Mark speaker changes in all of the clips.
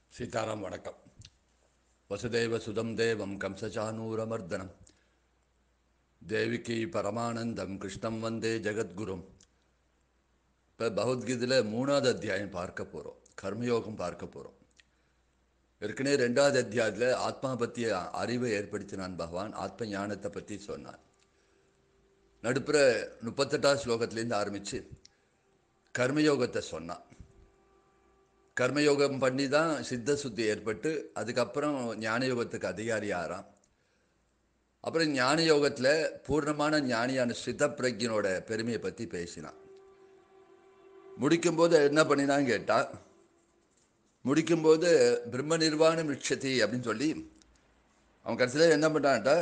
Speaker 1: சீதாராம் வணக்கம் வசுதேவ சுதம் தேவம் கம்சச்சானூரமர்தனம் தேவிகி பரமானந்தம் கிருஷ்ணம் வந்தே ஜெகத்குரும் இப்போ பகவத்கீதையில் மூணாவது அத்தியாயம் பார்க்க போகிறோம் கர்மயோகம் பார்க்க போகிறோம் ஏற்கனவே ரெண்டாவது அத்தியாயத்தில் ஆத்மா பற்றிய அறிவை ஏற்படுத்தினான் பகவான் ஆத்ம ஞானத்தை பற்றி சொன்னான் நடுப்புற முப்பத்தெட்டாவது ஸ்லோகத்துலேருந்து ஆரம்பித்து கர்மயோகத்தை சொன்னான் கர்மயோகம் பண்ணி தான் சித்த சுத்தி ஏற்பட்டு அதுக்கப்புறம் ஞான யோகத்துக்கு அதிகாரி ஆறாம் அப்புறம் ஞான யோகத்தில் பூர்ணமான ஞானியான சித்த பிரஜனோட பெருமையை பற்றி பேசினான் முடிக்கும்போது என்ன பண்ணினான்னு கேட்டா முடிக்கும்போது பிரம்ம நிர்வாணம் இச்சதி அப்படின்னு சொல்லி அவன் கடைசியில் என்ன பண்ணான்ட்டா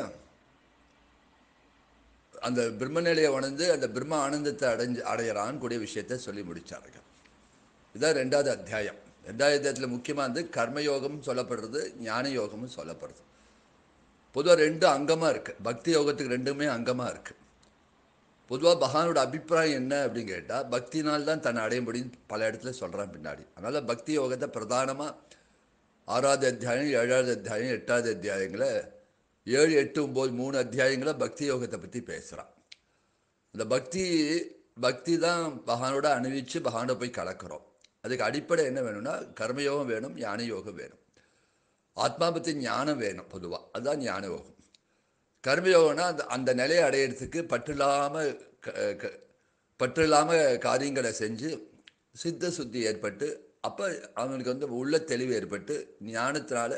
Speaker 1: அந்த பிரம்ம நிலையை உணர்ந்து அந்த பிரம்ம ஆனந்தத்தை அடைஞ்சு அடையிறான்னு கூடிய விஷயத்த சொல்லி முடிச்சாருங்க இதுதான் ரெண்டாவது அத்தியாயம் ரெண்டாவது அத்தியாயத்தில் முக்கியமாக வந்து கர்மயோகம் சொல்லப்படுறது ஞான யோகமும் சொல்லப்படுறது பொதுவாக ரெண்டு அங்கமாக இருக்குது பக்தி யோகத்துக்கு ரெண்டுமே அங்கமாக இருக்குது பொதுவாக பகவானோட அபிப்பிராயம் என்ன அப்படின்னு கேட்டால் பக்தினால் தான் தன்னை அடைய முடியும்னு பல இடத்துல சொல்கிறான் பின்னாடி அதனால் பக்தி யோகத்தை பிரதானமாக ஆறாவது அத்தியாயம் ஏழாவது அத்தியாயம் எட்டாவது அத்தியாயங்களை ஏழு எட்டு ஒம்பது மூணு அத்தியாயங்களை பக்தி யோகத்தை பற்றி பேசுகிறான் இந்த பக்தி பக்தி தான் பகவானோட அணிவிச்சு பகவானோட போய் கலக்கிறோம் அதுக்கு அடிப்படை என்ன வேணும்னா கர்மயோகம் வேணும் ஞான யோகம் வேணும் ஆத்மா பற்றி ஞானம் வேணும் பொதுவாக அதுதான் ஞான யோகம் கர்மயோகம்னா அந்த அந்த நிலையை அடையிறதுக்கு பற்றில்லாமல் பற்றில்லாமல் காரியங்களை செஞ்சு சித்த சுத்தி ஏற்பட்டு அப்போ அவனுக்கு வந்து உள்ள தெளிவு ஏற்பட்டு ஞானத்தினால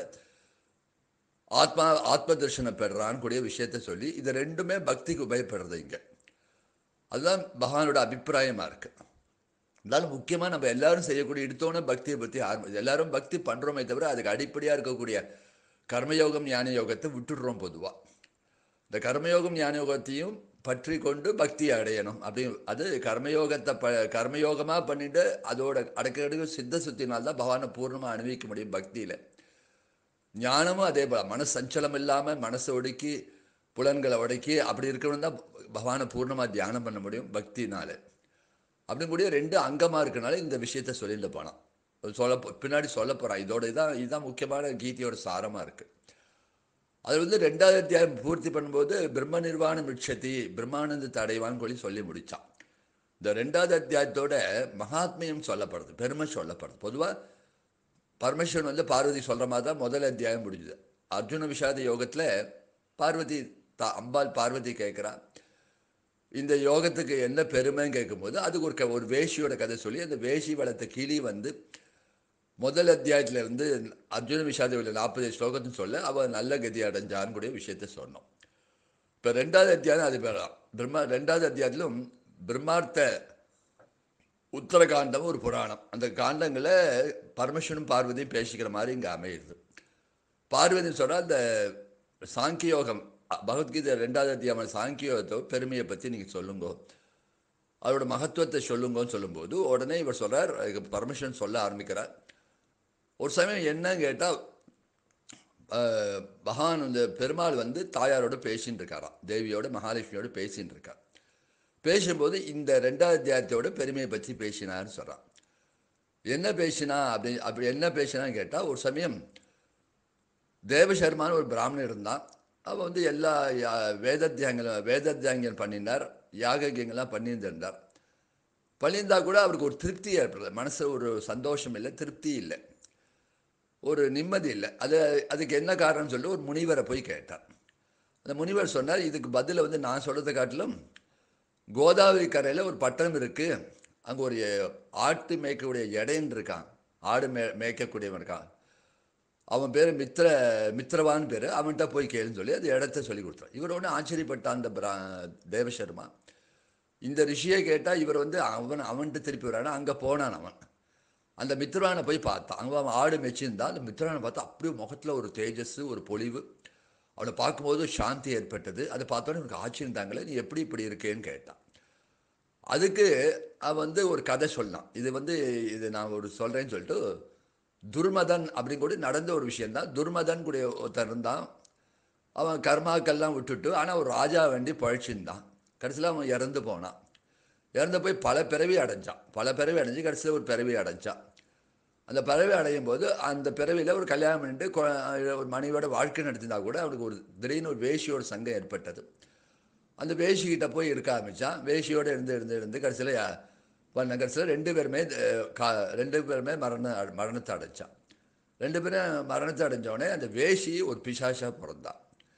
Speaker 1: ஆத்மா ஆத்ம தரிசனம் பெறுறான்னு கூடிய விஷயத்த சொல்லி இது ரெண்டுமே பக்திக்கு உபயோகப்படுறது இங்கே அதுதான் பகவானோட அபிப்பிராயமாக இருக்குது இருந்தாலும் முக்கியமாக நம்ம எல்லாரும் செய்யக்கூடிய எடுத்தோன்னே பக்தியை பற்றி ஆரம்பி எல்லாரும் பக்தி பண்ணுறோமே தவிர அதுக்கு அடிப்படையாக இருக்கக்கூடிய கர்மயோகம் ஞான யோகத்தை விட்டுடுறோம் பொதுவாக இந்த கர்மயோகம் ஞான யோகத்தையும் பற்றி கொண்டு பக்தியை அடையணும் அப்படி அது கர்மயோகத்தை ப கர்மயோகமாக பண்ணிட்டு அதோட அடக்கடுக்கு சித்த சுத்தினால் தான் பகவானை பூர்ணமாக அனுபவிக்க முடியும் பக்தியில் ஞானமும் அதே போல் மனசு சஞ்சலம் இல்லாமல் மனசை ஒடுக்கி புலன்களை உடக்கி அப்படி இருக்கணும் தான் பகவானை பூர்ணமாக தியானம் பண்ண முடியும் பக்தினால அப்படிங்கூடிய ரெண்டு அங்கமாக இருக்கனால இந்த விஷயத்த சொல்லிட்டு போனான் சொல்ல பின்னாடி சொல்ல போகிறான் இதோட இதான் இதுதான் முக்கியமான கீதையோட சாரமாக இருக்குது அது வந்து ரெண்டாவது அத்தியாயம் பூர்த்தி பண்ணும்போது பிரம்ம நிர்வாணம் விட்சதி பிரம்மானந்தத்தை அடைவான்னு சொல்லி சொல்லி முடித்தான் இந்த ரெண்டாவது அத்தியாயத்தோட மகாத்மியம் சொல்லப்படுது பெருமை சொல்லப்படுது பொதுவாக பரமேஸ்வரன் வந்து பார்வதி சொல்கிற மாதிரி தான் முதல் அத்தியாயம் முடிஞ்சுது அர்ஜுன விஷாத யோகத்தில் பார்வதி தா அம்பாள் பார்வதி கேட்குறான் இந்த யோகத்துக்கு என்ன பெருமைன்னு கேட்கும்போது அதுக்கு ஒரு க ஒரு வேஷியோட கதை சொல்லி அந்த வேஷி வளர்த்த கிளி வந்து முதல் அத்தியாயத்தில் இருந்து அர்ஜுன விஷாத நாற்பது ஸ்லோகத்துன்னு சொல்ல அவள் நல்ல கதி அடைஞ்சான்னு கூடிய விஷயத்த சொன்னோம் இப்போ ரெண்டாவது அத்தியாயம் அது பேராம் பிரம்மா ரெண்டாவது அத்தியாயத்திலும் பிரம்மார்த்த உத்தரகாண்டம் ஒரு புராணம் அந்த காண்டங்களை பரமேஸ்வரனும் பார்வதியும் பேசிக்கிற மாதிரி இங்கே அமையுது பார்வதி சொன்னால் அந்த சாங்கியோகம் பகவத்கீதை ரெண்டாவது அத்தியாயம் சாங்கியோகத்தை பெருமையை பற்றி நீங்கள் சொல்லுங்க அதோட மகத்துவத்தை சொல்லுங்கன்னு சொல்லும்போது உடனே இவர் சொல்கிறார் பரமேஸ்வரன் சொல்ல ஆரம்பிக்கிறார் ஒரு சமயம் என்னன்னு கேட்டால் பகவான் இந்த பெருமாள் வந்து தாயாரோட பேசின்னு இருக்காராம் தேவியோட மகாலட்சுமியோட பேசின்னு இருக்கார் பேசும்போது இந்த ரெண்டாவது அத்தியாயத்தோட பெருமையை பற்றி பேசினார்னு சொல்கிறான் என்ன பேசினா அப்படி அப்படி என்ன பேசினான்னு கேட்டால் ஒரு சமயம் தேவசர்மான்னு ஒரு பிராமணன் இருந்தான் அவன் வந்து எல்லா வேதத்தியாங்களும் வேதத்தியாங்கல் பண்ணியிருந்தார் யாகங்கள்லாம் பண்ணியிருந்திருந்தார் பண்ணியிருந்தா கூட அவருக்கு ஒரு திருப்தி ஏற்படல மனசு ஒரு சந்தோஷம் இல்லை திருப்தி இல்லை ஒரு நிம்மதி இல்லை அது அதுக்கு என்ன காரணம்னு சொல்லி ஒரு முனிவரை போய் கேட்டார் அந்த முனிவர் சொன்னார் இதுக்கு பதில் வந்து நான் சொல்கிறத காட்டிலும் கோதாவரி கரையில் ஒரு பட்டணம் இருக்குது அங்கே ஒரு ஆட்டு மேய்க்கக்கூடிய இடையன் இருக்கான் ஆடு மே மேய்க்கக்கூடியவன் இருக்கான் அவன் பேர் மித்திர மித்திரவான் பேர் அவன்கிட்ட போய் கேளுன்னு சொல்லி அது இடத்த சொல்லி கொடுத்தான் இவர் ஒன்று ஆச்சரியப்பட்டான் அந்த பிரா தேவசர்மா இந்த ரிஷியை கேட்டால் இவர் வந்து அவன் அவன்கிட்ட திருப்பி வரானா அங்கே போனான் அவன் அந்த மித்திரவானை போய் பார்த்தான் அங்கே அவன் ஆடு மெச்சிருந்தான் அந்த மித்திரவானை பார்த்தா அப்படியே முகத்தில் ஒரு தேஜஸ் ஒரு பொலிவு அவனை பார்க்கும்போது சாந்தி ஏற்பட்டது அதை பார்த்தோன்னே எனக்கு ஆச்சரியம் தாங்களே நீ எப்படி இப்படி இருக்கேன்னு கேட்டான் அதுக்கு அவன் வந்து ஒரு கதை சொன்னான் இது வந்து இது நான் ஒரு சொல்கிறேன்னு சொல்லிட்டு துர்மதன் அப்படின்னு கூட நடந்த ஒரு விஷயந்தான் துர்மதன் கூடிய ஒருத்தர் இருந்தான் அவன் கர்மாக்கள்லாம் விட்டுட்டு ஆனால் ஒரு ராஜா வேண்டி பழச்சிருந்தான் கடைசியில் அவன் இறந்து போனான் இறந்து போய் பல பிறவி அடைஞ்சான் பல பிறவி அடைஞ்சு கடைசியில் ஒரு பிறவி அடைஞ்சான் அந்த பறவை அடையும் போது அந்த பிறவியில் ஒரு கல்யாணம் பண்ணிட்டு கொ- ஒரு மனைவியோட வாழ்க்கை நடத்தினா கூட அவனுக்கு ஒரு திடீர்னு ஒரு வேஷியோட சங்கம் ஏற்பட்டது அந்த வேஷிக்கிட்ட போய் இருக்க ஆரம்பித்தான் வேஷியோடு இருந்து இருந்து இருந்து கடைசியில் பண்ண கடைசியில் ரெண்டு பேருமே அஹ், கா ரெண்டு பேருமே மரண மரணத்தை அடைச்சான் ரெண்டு பேரும் மரணத்தை அடைஞ்சோடனே அந்த வேஷி ஒரு பிசாஷா பிறந்தான்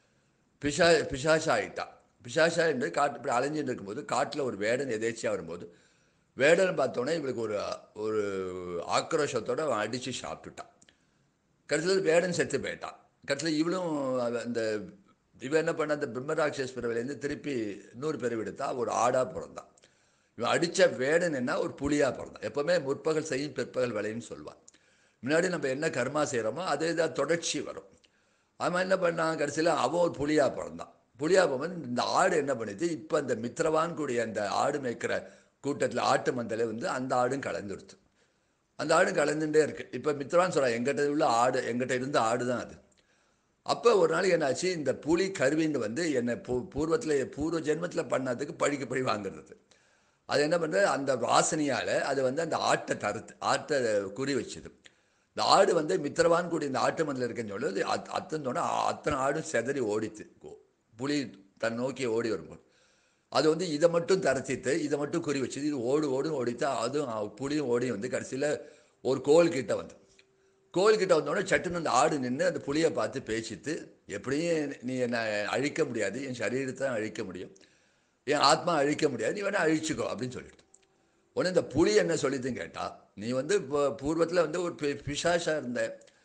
Speaker 1: பிசா பிசாசா ஆயிட்டான் பிசாசா என்று காட்டு இப்படி அலைஞ்சிட்டு இருக்கும்போது காட்டில் ஒரு வேடன் எதேச்சியாக வரும்போது வேடன் பார்த்தோன்னே இவளுக்கு ஒரு ஒரு ஆக்ரோஷத்தோட அவன் அடித்து சாப்பிட்டுட்டான் கடைசியில் வேடன் செத்து போயிட்டான் கடைசியில் இவளும் அவ- அந்த இவன் என்ன பண்ண அந்த பிரம்மராட்சஸ் பிறவிலேருந்து திருப்பி இன்னொரு பிறவி எடுத்தா ஒரு ஆடாக பிறந்தான் இவன் அடித்த வேடன் என்ன ஒரு புலியாக பிறந்தான் எப்போவுமே முற்பகல் செய்யும் பிற்பகல் விளையுன்னு சொல்லுவான் முன்னாடி நம்ம என்ன கர்மா செய்கிறோமோ அதே தான் தொடர்ச்சி வரும் அவன் என்ன பண்ணான் கடைசியில் அவன் ஒரு புலியாக பிறந்தான் புலியாக போகும்போது இந்த ஆடு என்ன பண்ணுது இப்போ அந்த மித்திரவான் கூடிய அந்த ஆடு மேய்க்கிற கூட்டத்தில் ஆட்டு மந்தல வந்து அந்த ஆடும் கலந்துருது அந்த ஆடு கலந்துட்டே இருக்கு இப்போ மித்ரான்னு சொல்கிறா எங்கிட்ட உள்ள ஆடு எங்கிட்ட இருந்த ஆடு தான் அது அப்போ ஒரு நாளைக்கு என்னாச்சு இந்த புலி கருவின்னு வந்து என்னை பூ பூர்வத்தில் பூர்வ ஜென்மத்தில் பண்ணதுக்கு பழிக்கு பழி வாங்குறது அது என்ன பண்ணுறது அந்த வாசனையால் அது வந்து அந்த ஆட்டை தருத்து ஆட்டை குறி வச்சுது இந்த ஆடு வந்து மித்திரவான் கூடி இந்த ஆட்டு மந்தில் இருக்குன்னு சொல்லி அது அத் அத்தனோட அத்தனை ஆடும் செதறி ஓடித்து கோ- புலி தன் நோக்கி ஓடி வரும்போது அது வந்து இதை மட்டும் தரத்திட்டு இதை மட்டும் குறி வச்சுது இது ஓடு ஓடும் ஓடித்தா அதுவும் அஹ், புலியும் ஓடி வந்து கடைசியில் ஒரு கோல் கிட்ட வந்து கோல் கிட்ட வந்தோடனே சட்டுன்னு அந்த ஆடு நின்று அந்த புலியை பார்த்து பேசித்து எப்படியும் நீ என்னை அழிக்க முடியாது என் சரீரத்தை அழிக்க முடியும் என் ஆத்மா அழிக்க முடியாது நீ வேணா அழிச்சுக்கோ அப்படின்னு சொல்லிட்டு உடனே இந்த புலி என்ன சொல்லிதுன்னு கேட்டா நீ வந்து இப்போ பூர்வத்தில் வந்து ஒரு பி- பிசாசா இருந்த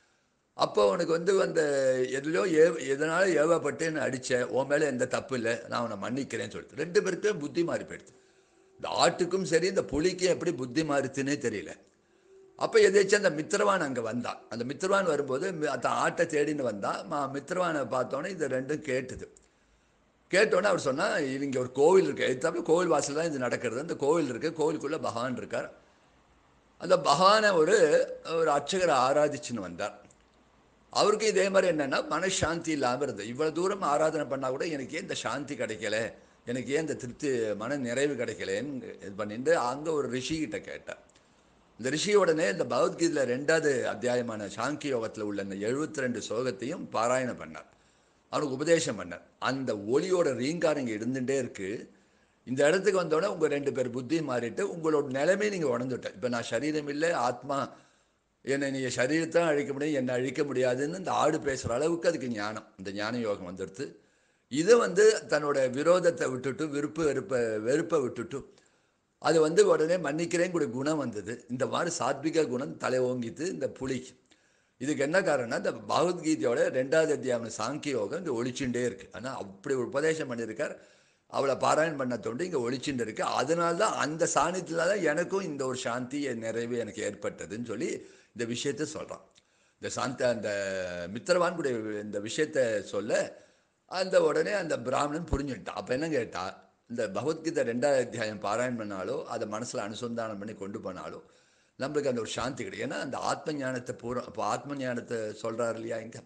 Speaker 1: அப்போ உனக்கு வந்து அந்த எதுலையோ ஏ எதனால ஏவப்பட்டு என்ன அடிச்ச உன் மேலே எந்த தப்பு இல்லை நான் உன்னை மன்னிக்கிறேன்னு சொல்லிட்டு ரெண்டு பேருக்கும் புத்தி மாறி போயிடுது இந்த ஆட்டுக்கும் சரி இந்த புலிக்கும் எப்படி புத்தி மாறுத்துன்னே தெரியல அப்போ எதாச்சும் அந்த மித்திரவான் அங்கே வந்தான் அந்த மித்திரவான் வரும்போது மி- அந்த ஆட்டை தேடின்னு வந்தான் மா மித்திரவானை பார்த்தோன்னே இது ரெண்டும் கேட்டுது கேட்டோன்னே அவர் சொன்னா இது இங்கே ஒரு கோவில் இருக்கு எத்தாப்புல கோவில் வாசல் தான் இது நடக்கிறது அந்த கோவில் இருக்கு கோவிலுக்குள்ள பகவான் இருக்கார் அந்த பகவானை ஒரு ஒரு அர்ச்சகரை ஆராதிச்சுன்னு வந்தார் அவருக்கு இதே மாதிரி என்னன்னா மனசாந்தி இல்லாமல் இருந்தது இவ்வளோ தூரம் ஆராதனை பண்ணால் கூட எனக்கு ஏன் இந்த சாந்தி கிடைக்கல எனக்கு ஏன் இந்த திருப்தி மன நிறைவு கிடைக்கலன்னு இது பண்ணிட்டு அங்கே ஒரு ரிஷிகிட்ட கேட்டார் இந்த ரிஷி உடனே இந்த பகவத்கீதையில் ரெண்டாவது அத்தியாயமான சாங்கி யோகத்தில் உள்ள இந்த எழுபத்தி ரெண்டு ஸ்லோகத்தையும் பாராயணம் பண்ணார் அவனுக்கு உபதேசம் பண்ணார் அந்த ஒளியோட ரீங்காரம் இங்கே இருந்துகிட்டே இருக்கு இந்த இடத்துக்கு வந்தோடனே உங்கள் ரெண்டு பேர் புத்தி மாறிட்டு உங்களோட நிலைமையை நீங்கள் உணர்ந்துட்ட இப்போ நான் சரீரம் இல்லை ஆத்மா என்னை நீங்கள் சரீரத்தை அழிக்க முடியும் என்னை அழிக்க முடியாதுன்னு இந்த ஆடு பேசுகிற அளவுக்கு அதுக்கு ஞானம் இந்த ஞான யோகம் வந்துடுது இதை வந்து தன்னோட விரோதத்தை விட்டுட்டு விருப்ப வெறுப்பை வெறுப்பை விட்டுட்டு அது வந்து உடனே மன்னிக்கிறேன் கூட குணம் வந்தது இந்த மாதிரி சாத்விக குணம் தலை ஓங்கித்து இந்த புலிக்கு இதுக்கு என்ன காரணம்னா இந்த பகவத்கீதையோட ரெண்டாவது அத்தியாயம் சாங்கிய யோகம் இங்கே ஒழிச்சுட்டே இருக்கு ஆனால் அப்படி ஒரு உபதேசம் பண்ணியிருக்கார் அவளை பாராயணம் பண்ண தொண்டு இங்கே ஒழிச்சுட்டு இருக்கு அதனால தான் அந்த சாநியத்தில் தான் எனக்கும் இந்த ஒரு சாந்தி என் நிறைவு எனக்கு ஏற்பட்டதுன்னு சொல்லி இந்த விஷயத்த சொல்கிறான் இந்த சாந்த அந்த மித்திரவான் கூட இந்த விஷயத்த சொல்ல அந்த உடனே அந்த பிராமணன் புரிஞ்சுட்டான் அப்போ என்ன கேட்டா இந்த பகவத்கீதை ரெண்டாவது அத்தியாயம் பாராயணம் பண்ணாலோ அதை மனசில் அனுசந்தானம் பண்ணி கொண்டு போனாலோ நம்மளுக்கு அந்த ஒரு சாந்தி கிடைக்கும் ஏன்னா அந்த ஆத்ம ஞானத்தை பூரா இப்போ ஆத்ம ஞானத்தை சொல்கிறார் இல்லையா இங்கே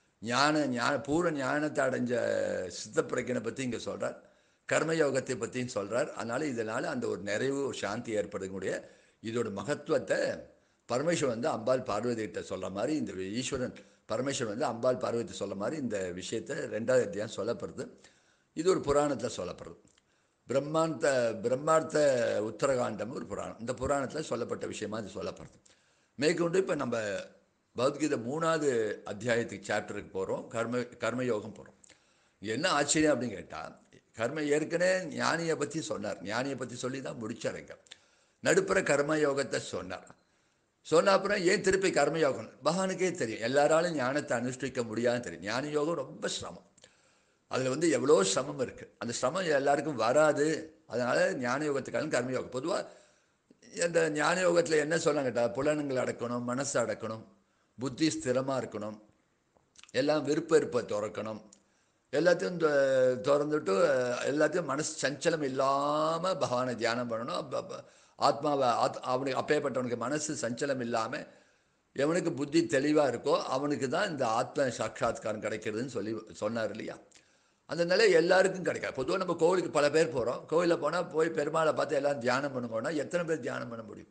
Speaker 1: ஞான ஞான பூர்வ ஞானத்தை அடைஞ்ச சித்த பிரஜனை பற்றி இங்கே சொல்கிறார் கர்மயோகத்தை பற்றியும் சொல்கிறார் அதனால் இதனால் அந்த ஒரு நிறைவு ஒரு சாந்தி ஏற்படக்கூடிய இதோட மகத்துவத்தை பரமேஸ்வரன் வந்து அம்பாள் பார்வதிகிட்ட சொல்கிற மாதிரி இந்த ஈஸ்வரன் பரமேஸ்வரன் வந்து அம்பாள் பார்வதி சொல்ல மாதிரி இந்த விஷயத்தை ரெண்டாவது அத்தியாயம் சொல்லப்படுது இது ஒரு புராணத்தில் சொல்லப்படுது பிரம்மாந்த பிரம்மார்த்த உத்தரகாண்டம் ஒரு புராணம் இந்த புராணத்தில் சொல்லப்பட்ட விஷயமா இது சொல்லப்படுது மேற்கொண்டு இப்போ நம்ம பகவத்கீதை மூணாவது அத்தியாயத்துக்கு சாப்டருக்கு போகிறோம் கர்ம கர்மயோகம் போகிறோம் என்ன ஆச்சரியம் அப்படின்னு கேட்டால் கர்ம ஏற்கனவே ஞானியை பற்றி சொன்னார் ஞானியை பற்றி சொல்லி தான் முடிச்சாருங்க நடுப்புற கர்மயோகத்தை சொன்னார் சொன்ன அப்புறம் ஏன் திருப்பி கர்மயோகம் பகவானுக்கே தெரியும் எல்லாராலும் ஞானத்தை அனுஷ்டிக்க முடியாதுன்னு தெரியும் ஞான யோகம் ரொம்ப சிரமம் அதில் வந்து எவ்வளோ சிரமம் இருக்குது அந்த சிரமம் எல்லாருக்கும் வராது அதனால் ஞான யோகத்துக்கான கர்மயோகம் பொதுவாக இந்த ஞான யோகத்தில் என்ன சொல்ல கேட்டால் புலனங்கள் அடக்கணும் மனசு அடக்கணும் புத்தி ஸ்திரமாக இருக்கணும் எல்லாம் விருப்ப விருப்ப திறக்கணும் எல்லாத்தையும் தொ- திறந்துட்டு எல்லாத்தையும் மனசு சஞ்சலம் இல்லாமல் பகவானை தியானம் பண்ணணும் அப்ப- அப்ப ஆத்மாவை ஆத் அவனுக்கு அப்பேற்பட்டவனுக்கு மனசு சஞ்சலம் இல்லாமல் எவனுக்கு புத்தி தெளிவாக இருக்கோ அவனுக்கு தான் இந்த ஆத்ம சாட்சாத்காரம் கிடைக்கிறதுன்னு சொல்லி சொன்னார் இல்லையா அந்த நிலை எல்லாருக்கும் கிடைக்காது பொதுவாக நம்ம கோவிலுக்கு பல பேர் போகிறோம் கோவிலில் போனால் போய் பெருமாளை பார்த்து எல்லாம் தியானம் பண்ணுங்கன்னா எத்தனை பேர் தியானம் பண்ண முடியும்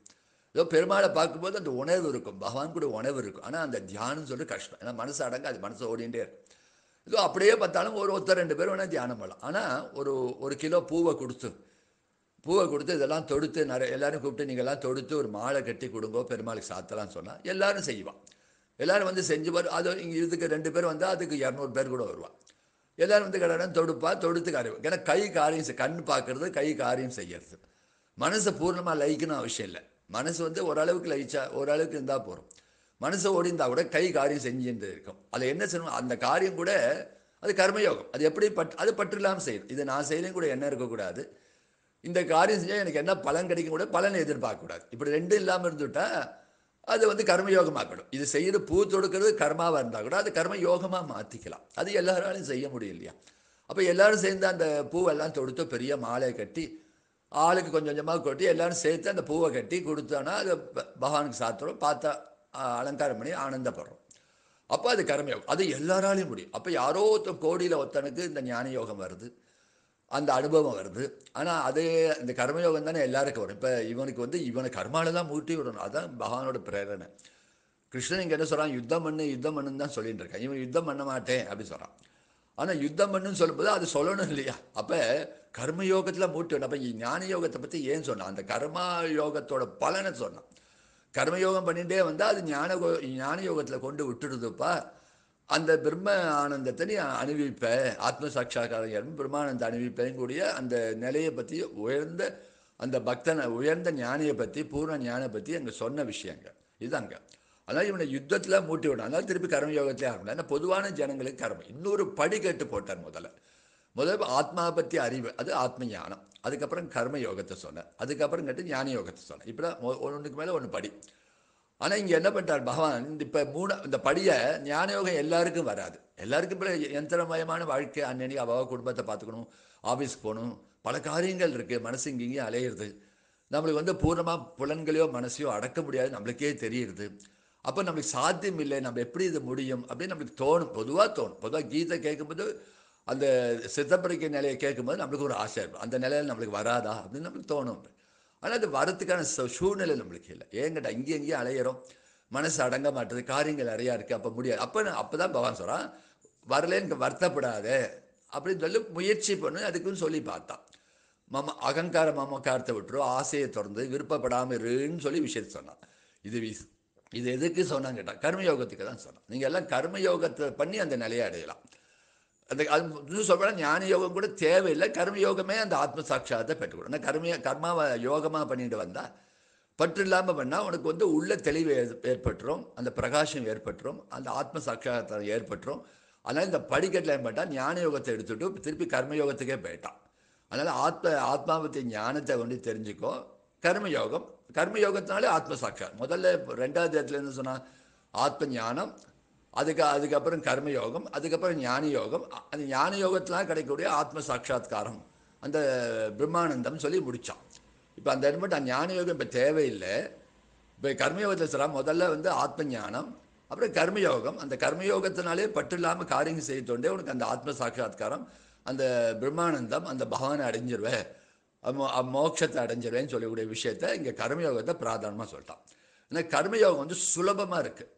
Speaker 1: ஏதோ பெருமாளை பார்க்கும்போது அந்த உணர்வு இருக்கும் பகவான் கூட உணர்வு இருக்கும் ஆனால் அந்த தியானம் சொல்லிட்டு கஷ்டம் ஏன்னா மனசு அடங்க அது மனசு ஓடிண்டே இருக்கும் ஏதோ அப்படியே பார்த்தாலும் ஒரு ஒருத்தர் ரெண்டு பேர் வேணால் தியானம் பண்ணலாம் ஆனால் ஒரு ஒரு கிலோ பூவை கொடுத்து பூவை கொடுத்து இதெல்லாம் தொடுத்து நிறைய எல்லாரும் கூப்பிட்டு நீங்கள் எல்லாம் தொடுத்து ஒரு மாலை கட்டி கொடுங்கோ பெருமாளுக்கு சாத்தலாம்னு சொன்னால் எல்லாரும் செய்வான் எல்லாரும் வந்து செஞ்சு பாரு அது இங்கே இதுக்கு ரெண்டு பேர் வந்தால் அதுக்கு இரநூறு பேர் கூட வருவான் எல்லாரும் வந்து கடை தொடுப்பா தொடுத்து காரியம் ஏன்னா கை காரியம் செய்- கண் பார்க்கறது கை காரியம் செய்யறது மனசை பூர்ணமாக லயிக்கணும் அவசியம் இல்லை மனசு வந்து ஓரளவுக்கு லயிச்சா ஓரளவுக்கு இருந்தால் போகிறோம் மனசை ஓடிந்தா கூட கை காரியம் செஞ்சுட்டு இருக்கும் அது என்ன செய்யணும் அந்த காரியம் கூட அது கர்மயோகம் அது எப்படி பட் அது பற்று இல்லாமல் செய்யணும் இது நான் செய்யலையும் கூட என்ன இருக்கக்கூடாது இந்த காரியம் செஞ்சால் எனக்கு என்ன பலன் கிடைக்கும் கூட பலனை எதிர்பார்க்கக்கூடாது இப்படி ரெண்டும் இல்லாமல் இருந்துவிட்டா அது வந்து கர்மயோகமாக்கணும் இது செய்கிற பூ தொடுக்கிறது கர்மாவாக இருந்தால் கூட அது கர்ம யோகமாக மாற்றிக்கலாம் அது எல்லாராலையும் செய்ய முடியும் இல்லையா அப்போ எல்லாரும் சேர்ந்து அந்த பூவெல்லாம் தொடுத்து பெரிய மாலையை கட்டி ஆளுக்கு கொஞ்சம் கொஞ்சமாக கொட்டி எல்லாரும் சேர்த்து அந்த பூவை கட்டி கொடுத்தோன்னா அது ப- பகவானுக்கு சாத்துறோம் பார்த்தா ஆ, அலங்காரம் பண்ணி ஆனந்தப்படுறோம் அப்போ அது கர்மயோகம் அது எல்லாராலையும் முடியும் அப்போ யாரோ ஒருத்தன் கோடியில் ஒருத்தனுக்கு இந்த ஞான யோகம் வருது அந்த அனுபவம் வருது ஆனால் அதே இந்த கர்மயோகம் தானே எல்லாருக்கும் வரும் இப்போ இவனுக்கு வந்து இவனை கர்மால தான் மூட்டி விடணும் அதான் பகவானோட பிரேரணை கிருஷ்ணன் இங்கே என்ன சொல்கிறான் யுத்தம் பண்ணு யுத்தம் பண்ணுன்னு தான் சொல்லிட்டு இருக்கான் இவன் யுத்தம் பண்ண மாட்டேன் அப்படின்னு சொல்கிறான் ஆனால் யுத்தம் பண்ணுன்னு சொல்லும்போது அது சொல்லணும் இல்லையா அப்போ கர்மயோகத்தில் மூட்டி விடணும் அப்போ ஞான யோகத்தை பற்றி ஏன் சொன்னான் அந்த கர்மா யோகத்தோட பலனை சொன்னான் கர்மயோகம் பண்ணிகிட்டே வந்தால் அது ஞான கோ- ஞான யோகத்தில் கொண்டு விட்டுடுதுப்பா அந்த பிரம்ம ஆனந்தத்தை நீ அனுபவிப்ப ஆத்ம சாட்சா்காரம் பிரம்மானந்த அனுபவிப்பேன் கூடிய அந்த நிலையை பற்றி உயர்ந்த அந்த பக்தனை உயர்ந்த ஞானியை பற்றி பூர்ண ஞானை பற்றி அங்கே சொன்ன விஷயங்க இதுதாங்க அதனால் இவனை யுத்தத்தில் மூட்டி விடும் அதனால திருப்பி கர்மயோகத்திலே ஆரம்பிக்கும் ஏன்னா பொதுவான ஜனங்களுக்கு கர்மம் இன்னொரு படி கேட்டு போட்டார் முதல்ல முதல்ல ஆத்மா பற்றி அறிவு அது ஆத்ம ஞானம் அதுக்கப்புறம் கர்ம யோகத்தை சொன்னேன் அதுக்கப்புறம் கேட்டு ஞான யோகத்தை சொன்னேன் இப்படி ஒன்றுக்கு மேலே ஒன்று படி ஆனால் இங்கே என்ன பண்ணிட்டார் பகவான் இப்போ மூணு இந்த படியை ஞான யோகம் எல்லாருக்கும் வராது எல்லாருக்கும் இப்போ யந்திரமயமான வாழ்க்கை அன்னன்னைக்கு அவ குடும்பத்தை பார்த்துக்கணும் ஆஃபீஸ்க்கு போகணும் பல காரியங்கள் இருக்குது மனசு இங்கே இங்கேயும் அலையிறது நம்மளுக்கு வந்து பூர்ணமாக புலன்களையோ மனசையோ அடக்க முடியாது நம்மளுக்கே தெரியுது அப்போ நம்மளுக்கு சாத்தியம் இல்லை நம்ம எப்படி இது முடியும் அப்படின்னு நம்மளுக்கு தோணும் பொதுவாக தோணும் பொதுவாக கீதை கேட்கும்போது அந்த சித்தப்படிக்கை நிலையை கேட்கும்போது நம்மளுக்கு ஒரு ஆசை இருக்கும் அந்த நிலையில் நம்மளுக்கு வராதா அப்படின்னு நம்மளுக்கு தோணும் ஆனால் அது வரத்துக்கான சு- சூழ்நிலை நம்மளுக்கு இல்லை ஏங்கிட்ட இங்கேயும் இங்கேயும் அலையிறோம் மனசு அடங்க மாட்டுது காரியங்கள் நிறையா இருக்குது அப்போ முடியாது அப்போ அப்போ தான் பகவான் சொல்கிறான் வரலேன்னு வருத்தப்படாத அப்படின்னு சொல்லி முயற்சி பண்ணு அதுக்குன்னு சொல்லி பார்த்தான் மம அகங்கார மமக்காரத்தை விட்டுரும் ஆசையை திறந்து விருப்பப்படாமல் இருன்னு சொல்லி விஷயத்தை சொன்னான் இது வி- இது எதுக்கு சொன்னான்னு கேட்டான் கர்மயோகத்துக்கு தான் சொன்னான் நீங்கள் எல்லாம் கர்மயோகத்தை பண்ணி அந்த நிலையை அடையலாம் அந்த அது இன்னும் சொல்ல ஞான யோகம் கூட தேவையில்லை கர்மயோகமே அந்த ஆத்ம சாட்சாத்தை பெற்றுக்கணும் ஆனால் கர்ம கர்மாவை யோகமாக பண்ணிட்டு வந்தா பற்று இல்லாமல் பண்ணால் உனக்கு வந்து உள்ள தெளிவு ஏற்- ஏற்பட்டுரும் அந்த பிரகாசம் ஏற்பட்டுரும் அந்த ஆத்ம சாட்சாத்தம் ஏற்பட்டுரும் அதனால் இந்த படிக்கட்டில் என்ன பண்ணிட்டான் ஞான யோகத்தை எடுத்துட்டு திருப்பி கர்மயோகத்துக்கே போயிட்டான் அதனால் ஆத்ம ஆத்மாவத்தை ஞானத்தை வந்து தெரிஞ்சுக்கோ கர்மயோகம் கர்மயோகத்தினாலே ஆத்ம சாட்சாத் முதல்ல ரெண்டாவது இடத்துல என்ன சொன்னா ஆத்ம ஞானம் அதுக்கு அதுக்கப்புறம் கர்மயோகம் அதுக்கப்புறம் ஞான யோகம் அ- அந்த ஞான யோகத்திலாம் கிடைக்கக்கூடிய ஆத்ம சாட்சாத்காரம் அந்த பிரம்மானந்தம் சொல்லி முடிச்சான் இப்போ அந்த இடத்துல ஞான யோகம் இப்போ தேவையில்லை இப்போ கர்மயோகத்தில் சொல்கிறா முதல்ல வந்து ஆத்ம ஞானம் அப்புறம் கர்மயோகம் அந்த கர்மயோகத்தினாலே பற்று இல்லாமல் காரியங்கள் செய்ய தோண்டே உனக்கு அந்த ஆத்ம சாட்சாத்காரம் அந்த பிரம்மானந்தம் அந்த பகவானை அடைஞ்சிருவே அம்மோ- அம்மோட்சத்தை அடைஞ்சிருவேன்னு சொல்லக்கூடிய விஷயத்த இங்கே கர்மயோகத்தை பிராதானமாக சொல்லிட்டான் ஏன்னா கர்மயோகம் வந்து சுலபமாக இருக்குது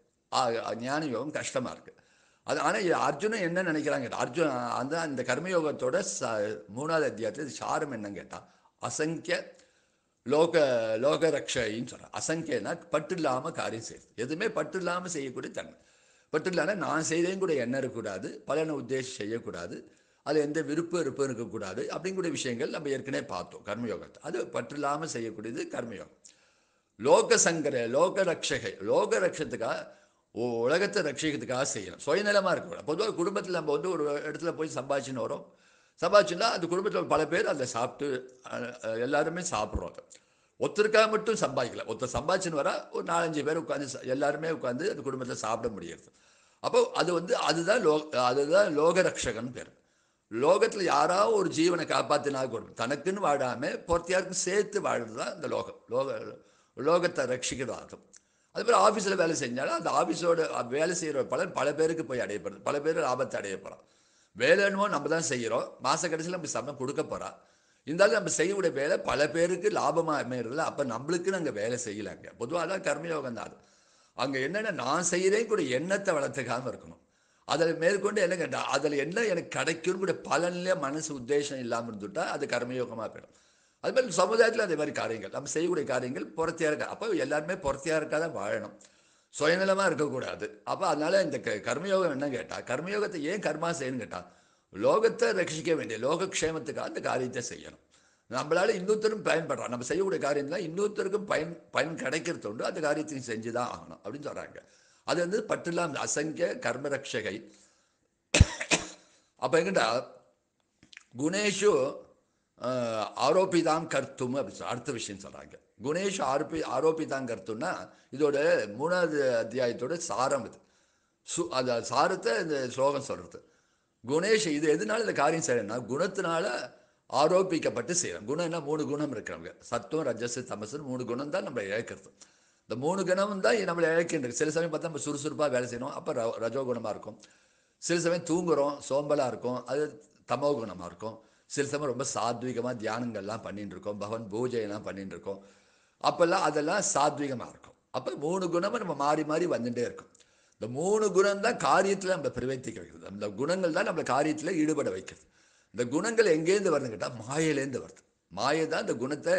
Speaker 1: ஞான யோகம் கஷ்டமாக இருக்குது அது ஆனால் அர்ஜுனன் என்ன நினைக்கிறாங்க கேட்டா, அர்ஜுன் அந்த அந்த கர்மயோகத்தோட ச மூணாவது அத்தியாயத்தில் சாரம் என்னன்னு கேட்டால் அசங்கிய லோக லோக ரக்ஷைன்னு சொல்கிறேன் அசங்கியனா பற்று இல்லாமல் காரியம் செய்யுது எதுவுமே பற்று இல்லாமல் செய்யக்கூடிய தன்மை பற்று இல்லாமல் நான் செய்கிறேன் கூட எண்ணம் இருக்கக்கூடாது பலனை உத்தேசி செய்யக்கூடாது அது எந்த விருப்பம் இருப்பும் இருக்கக்கூடாது அப்படிங்கூடிய விஷயங்கள் நம்ம ஏற்கனவே பார்த்தோம் கர்மயோகத்தை அது பற்று இல்லாமல் செய்யக்கூடியது கர்மயோகம் லோக சங்கர லோக ரக்ஷகை லோக ரக்ஷத்துக்காக உ- உலகத்தை ரட்சிக்கிறதுக்காக செய்யணும் சுயநலமாக இருக்கக்கூடாது பொதுவாக குடும்பத்தில் நம்ம வந்து ஒரு இடத்துல போய் சம்பாதிச்சுன்னு வரோம் சம்பாதிச்சுன்னா அந்த குடும்பத்தில் பல பேர் அதை சாப்பிட்டு அஹ், அஹ், எல்லாருமே சாப்பிட்றோம் அதை ஒருத்தருக்காக மட்டும் சம்பாதிக்கல ஒருத்தர் சம்பாதிச்சுன்னு வரா ஒரு நாலஞ்சு பேர் உட்காந்து எல்லாருமே உட்காந்து அந்த குடும்பத்தில் சாப்பிட முடியாது அப்போ அது வந்து அதுதான் லோ அதுதான் லோக ரக்ஷகன் பேர் லோகத்தில் யாராவது ஒரு ஜீவனை காப்பாற்றினா கூட தனக்குன்னு வாழாமல் பொறுத்தியாருக்கும் சேர்த்து வாழ்றது தான் இந்த லோகம் லோக லோகத்தை ரட்சிக்கிறது அர்த்தம் அதுபோல் ஆஃபீஸில் வேலை செஞ்சாலும் அந்த ஆஃபீஸோட வேலை செய்கிற பலன் பல பேருக்கு போய் அடையப்படுது பல பேர் லாபத்தை அடைய போகிறோம் வேலை என்னமோ நம்ம தான் செய்கிறோம் மாத கடைசியில் நம்ம சம்பளம் கொடுக்க போகிறா இருந்தாலும் நம்ம செய்யக்கூடிய வேலை பல பேருக்கு லாபமாக அமையறதில்ல அப்போ நம்மளுக்கு நாங்கள் வேலை செய்யலாங்க பொதுவாக தான் கர்மயோகம் தான் அது அங்கே என்னென்ன நான் செய்கிறேன் கூட எண்ணத்தை வளர்த்துக்காம இருக்கணும் அதில் மேற்கொண்டு என்ன கேட்டா அதில் என்ன எனக்கு கிடைக்கும் கூட பலன்ல மனசு உத்தேசம் இல்லாமல் இருந்துட்டா அது கர்மயோகமாக போயிடும் அது மாதிரி சமுதாயத்தில் அதே மாதிரி காரியங்கள் நம்ம செய்யக்கூடிய காரியங்கள் புறத்தியாக இருக்க அப்போ எல்லாருமே புறத்தியாக இருக்காத வாழணும் சுயநலமாக இருக்கக்கூடாது அப்போ அதனால இந்த க- கர்மயோகம் என்ன கேட்டால் கர்மயோகத்தை ஏன் கர்மா செய்யணும்னு கேட்டால் லோகத்தை ரட்சிக்க வேண்டிய லோகக்ஷேமத்துக்காக அந்த காரியத்தை செய்யணும் நம்மளால இன்னொருத்தரும் பயன்படுறான் நம்ம செய்யக்கூடிய காரியம் தான் இன்னொருத்தருக்கும் பயன் பயன் கிடைக்கிறது உண்டு அந்த காரியத்தையும் செஞ்சு தான் ஆகணும் அப்படின்னு சொல்கிறாங்க அது வந்து பட்டுலாம் அசங்கிய கர்மரக்ஷகை அப்போ எங்கிட்ட குணேஷு அஹ், ஆரோபிதாம் கர்த்தும் அப்படி சொல்ல- அடுத்த விஷயம் சொல்கிறாங்க குணேஷு ஆரோபி ஆரோபிதாம் கர்த்தும்னா இதோட மூணாவது அத்தியாயத்தோட சாரம் இது சு அந்த சாரத்தை இந்த ஸ்லோகம் சொல்கிறது குணேஷ் இது எதனால இந்த காரியம் செய்யணும்னா குணத்தினால ஆரோபிக்கப்பட்டு செய்யணும் குணம்னா மூணு குணம் இருக்கிறவங்க சத்துவம் ரஜஸ் தமசு மூணு குணம் தான் நம்ம இழக்கிறது இந்த மூணு குணம் தான் நம்மளை இழக்கின்றது சில சமயம் பார்த்தா நம்ம சுறுசுறுப்பாக வேலை செய்யணும் அப்போ ர ரஜோ குணமாக இருக்கும் சில சமயம் தூங்குறோம் சோம்பலாக இருக்கும் அது தமோ குணமாக இருக்கும் சில சமயம் ரொம்ப சாத்விகமாக தியானங்கள்லாம் பண்ணிட்டு இருக்கோம் பகவான் பூஜையெல்லாம் பண்ணிட்டு இருக்கோம் அப்போல்லாம் அதெல்லாம் சாத்விகமாக இருக்கும் அப்போ மூணு குணமும் நம்ம மாறி மாறி வந்துட்டே இருக்கும் இந்த மூணு குணம் தான் காரியத்தில் நம்ம பிரவர்த்திக்க வைக்கிறது அந்த குணங்கள் தான் நம்மளை காரியத்தில் ஈடுபட வைக்கிறது இந்த குணங்கள் எங்கேருந்து வருதுன்னு கேட்டால் மாயையிலேருந்து வருது மாயை தான் இந்த குணத்தை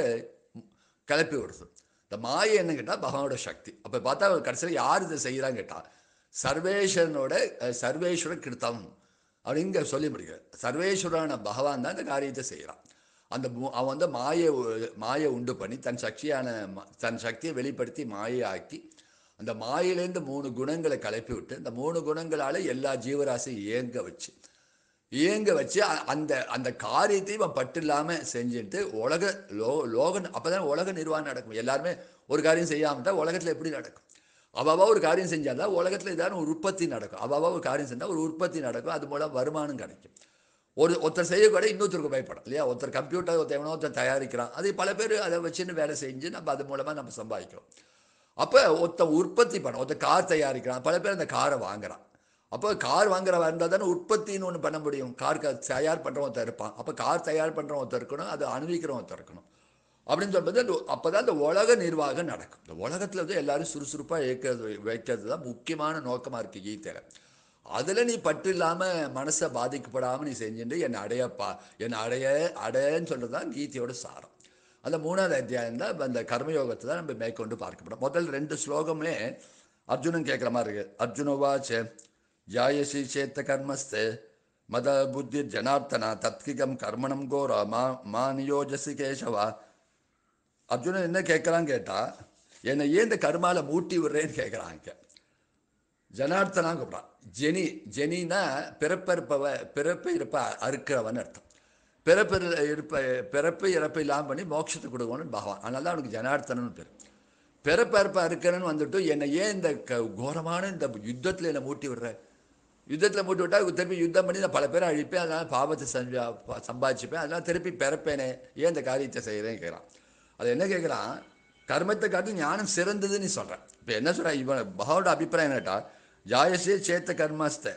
Speaker 1: கிளப்பி விடுறது இந்த மாயை என்ன கேட்டால் பகவானோட சக்தி அப்போ பார்த்தா கடைசியில் யார் இதை செய்கிறான்னு கேட்டால் சர்வேஸ்வரனோட அஹ், சர்வேஸ்வர கிருத்தம் அப்படிங்க சொல்லி முடிக்கிறார் சர்வேஸ்வரான பகவான் தான் இந்த காரியத்தை செய்கிறான் அந்த மு- அவன் வந்து மாயை உ- மாயை உண்டு பண்ணி தன் சக்தியான ம- தன் சக்தியை வெளிப்படுத்தி மாயை ஆக்கி அந்த மாயிலேருந்து மூணு குணங்களை கலப்பி விட்டு இந்த மூணு குணங்களால எல்லா ஜீவராசியும் இயங்க வச்சு இயங்க வச்சு அ- அந்த அந்த காரியத்தையும் அவன் பட்டு இல்லாமல் செஞ்சுட்டு உலக லோ லோக அப்பதான் உலக நிர்வாகம் நடக்கும் எல்லாருமே ஒரு காரியம் செய்யாமட்டா உலகத்தில் எப்படி நடக்கும் அவாவா ஒரு காரியம் செஞ்சாதான் உலகத்தில் ஏதாவது ஒரு உற்பத்தி நடக்கும் அவாவா ஒரு காரியம் செஞ்சால் ஒரு உற்பத்தி நடக்கும் அது மூலம் வருமானம் கிடைக்கும் ஒரு ஒருத்தர் செய்யக்கூட இன்னொருத்தருக்கு பயப்படும் இல்லையா ஒருத்தர் கம்ப்யூட்டர் ஒருத்தர் எவனோ ஒருத்தர் தயாரிக்கிறான் அது பல பேர் அதை வச்சுன்னு வேலை செஞ்சு நம்ம அது மூலமாக நம்ம சம்பாதிக்கிறோம் அப்போ ஒருத்தன் உற்பத்தி பண்ண ஒருத்தர் கார் தயாரிக்கிறான் பல பேர் அந்த காரை வாங்குறான் அப்போ கார் வாங்குறவா இருந்தால் தானே உற்பத்தின்னு ஒன்று பண்ண முடியும் கார் க- தயார் பண்ணுறவன் ஒருத்தர் இருப்பான் அப்போ கார் தயார் பண்ணுறவன் ஒருத்தர் இருக்கணும் அதை அனுபவிக்கிறவன் ஒருத்தர் இருக்கணும் அப்படின்னு சொல்றது அந்த அப்போ தான் இந்த உலக நிர்வாகம் நடக்கும் இந்த உலகத்தில் வந்து எல்லாரும் சுறுசுறுப்பாக இயக்கிறது வைக்கிறது தான் முக்கியமான நோக்கமாக இருக்குது கீதையில் அதில் நீ பற்று இல்லாமல் மனசை பாதிக்கப்படாமல் நீ செஞ்சுட்டு என்னை அடையப்பா என்னை அடைய அடையன்னு சொல்கிறது தான் கீதையோட சாரம் அந்த மூணாவது அத்தியாயம் தான் அந்த கர்மயோகத்தை தான் நம்ம மேற்கொண்டு பார்க்கப்படும் முதல் ரெண்டு ஸ்லோகமே அர்ஜுனன் கேட்குற மாதிரி இருக்கு அர்ஜுனவாச்ச ஜாயசி சேத்த கர்மஸ்தே மத புத்தி ஜனார்த்தனா தத்கிகம் கர்மணம் கோர மா மா நியோஜசி கேசவா அர்ஜுனன் என்ன கேட்குறான்னு கேட்டால் என்னை ஏன் இந்த கர்மால மூட்டி விடுறேன்னு கேட்குறாங்க ஜனார்த்தனா கூப்பிட்றான் ஜெனி ஜெனினா பிறப்பிறப்பவ பிறப்பு இருப்ப அறுக்கிறவன் அர்த்தம் பிறப்பு இரு- இருப்ப பிறப்பு இறப்பு இல்லாமல் பண்ணி மோட்சத்தை கொடுக்கணும்னு பகவான் அதனால தான் அவனுக்கு ஜனார்த்தனன் பேர் பிறப்பு இறப்பு அறுக்கிறன்னு வந்துட்டு என்னை ஏன் இந்த க கோரமான இந்த யுத்தத்தில் என்னை மூட்டி விடுற யுத்தத்தில் மூட்டி விட்டா திருப்பி யுத்தம் பண்ணி நான் பல பேரை அழிப்பேன் அதனால் பாவத்தை சஞ்சா சம்பாதிச்சுப்பேன் அதனால் திருப்பி பிறப்பேனே ஏன் இந்த காரியத்தை செய்கிறேன்னு கேட்குறான் அது என்ன கேட்குறான் கர்மத்தை காட்டி ஞானம் சிறந்ததுன்னு நீ சொல்கிறேன் இப்போ என்ன சொல்ற இவன் பகவோட அபிப்பிராயம் என்னட்டா ஜாயசே சேத்த கர்மஸ்த